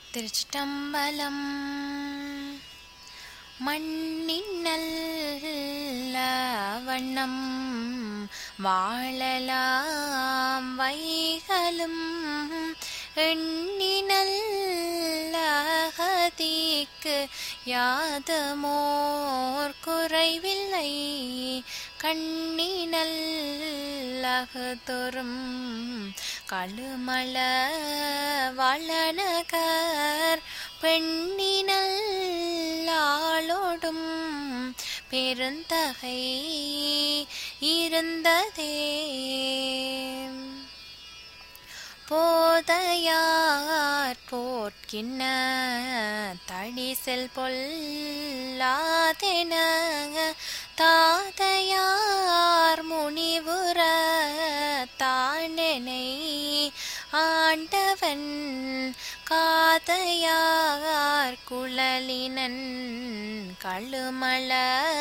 திருச்சிட்டம்பலம் மண்ணின் நல்ல வண்ணம் வாழலாம் வைகளும் எண்ணினல் அகதிக்கு யாதுமோர் குறைவில்லை கண்ணினல் அகதொரும் கழுமள வளநகர் பெண்ணினல் ஆளோடும் பெருந்தகை இருந்ததே போதையார் போர்க்கின்ன தடிசெல் பொல்லாதென தாதையார் முனிவுற தானெனை ஆண்டவன் காதையார் குழலினன் கழுமள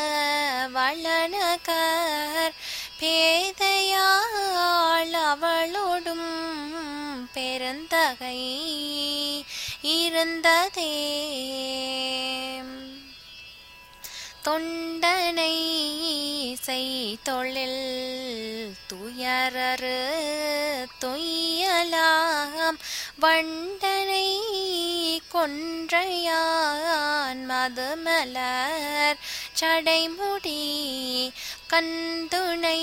வளநகர் பேதையாள் அவளோடும் பெருந்தகை இருந்ததே தொண்டனை செய்தொழில் துயரறு தொய்யலாம் வண்டனை கொன்றையான் மதுமலர் சடைமுடி கந்துணை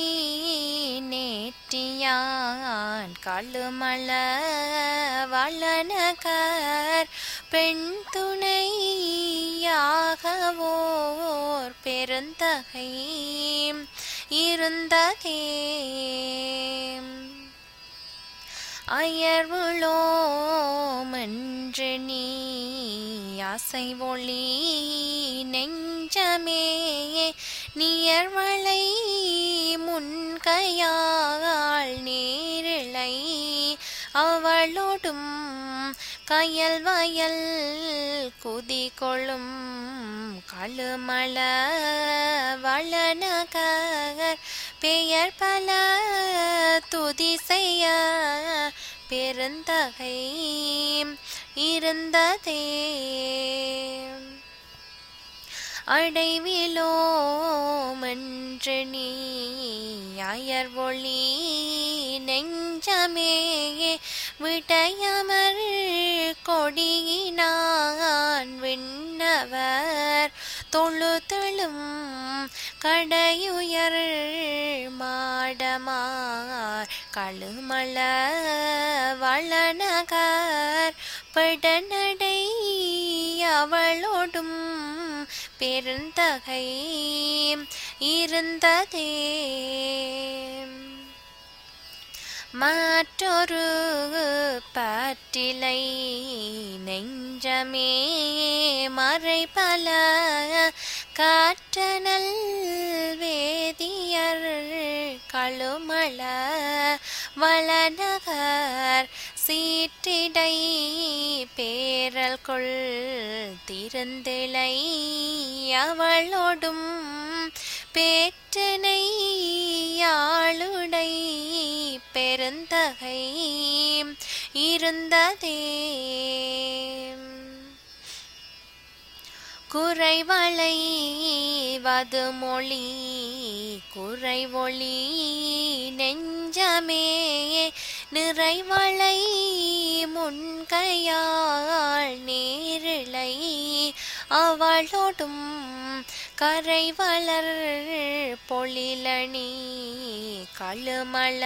நேற்றியான் கழுமள வளநகர் பெண் துணையாகவோர் பெருந்தகை இருந்ததே அயர்வுளோமென்று நீ அசை ஒளி நெஞ்சமே நியர்வளை முன்கையாள் நேரிழை அவளோடும் கயல் வயல் குதி கொள்ளும் கழுமள வளநகர் பெயர் பல துதி செய்ய பெருந்தகை இருந்ததே அடைவிலோமென்று நீ அயர்வொளி நெஞ்சமே விடையமர் கொடியினான் விண்ணவர் தொழுதெழும் கடையுயர் மாடமார் கழுமள வளநகர் பெடநடை அவளோடும் பெருந்தகை இருந்ததே மற்றொரு பற்றிலை நெஞ்சமே மறைபல காற்றனல் வேதியர் கழுமள வளநகர் சீற்றிடை பேரல் கொள் திருந்திளை அவளோடும் பேற்றனை யாழுடை பெருந்தகை இருந்ததே குறைவளை வதுமொழி குறைவொளி நெஞ்சமே நிறைவளை முன்கையாள் நேரிழை அவளோடும் கரைவளர் பொழிலணி கழுமள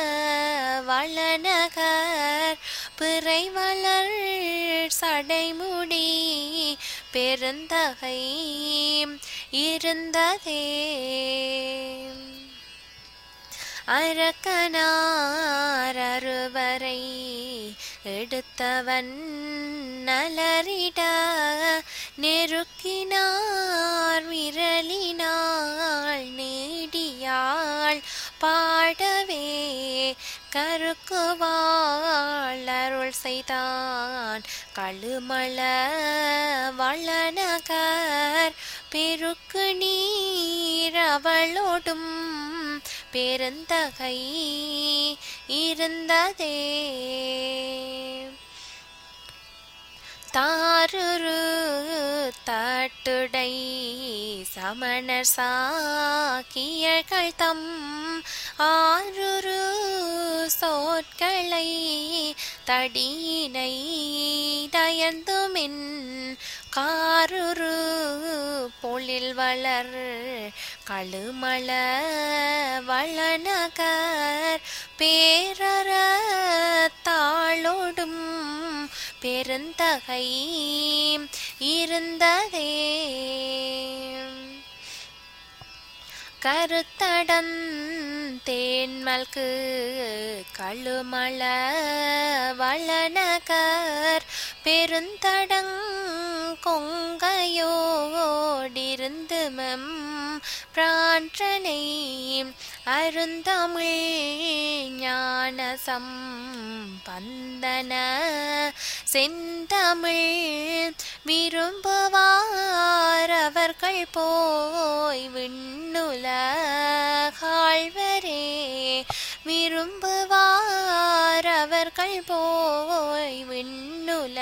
வளநகர் பிறைவளர் சடைமுடி பெருந்தகை இருந்ததே அரக்கனார் அறுவரை எடுத்தவன் நலரிட நெருக்கினார் விரலினாள் நீடியாள் பாடவே கருக்குவாள் அருள் செய்தான் கழுமள வளநகர் பெருக்கு நீர் அவளோடும் பெருந்தகை இருந்ததே கட்டுடை சமணர் சாக்கியர்கள் தம் ஆறுரு சோட்களை தடியினை தயந்துமின் காருரு பொழில் வளர் கழுமள வளநகர் பேரற தாளோடும் பெருந்தகை இருந்ததே கருத்தடன் தேன்மல்கு கழுமள வளநகர் பெருந்தடங் கொங்கையோடிருந்து மெம் பிரான்றனை அருந்தமிழ் ஞானசம் பந்தன செந்தமிழ் விரும்புவார் அவர்கள் போய் விண்ணுலகாழ்வரே விரும்புவார் அவர்கள் போய் விண்ணுல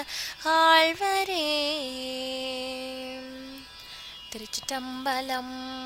ஆழ்வரே திருச்சிட்டம்பலம்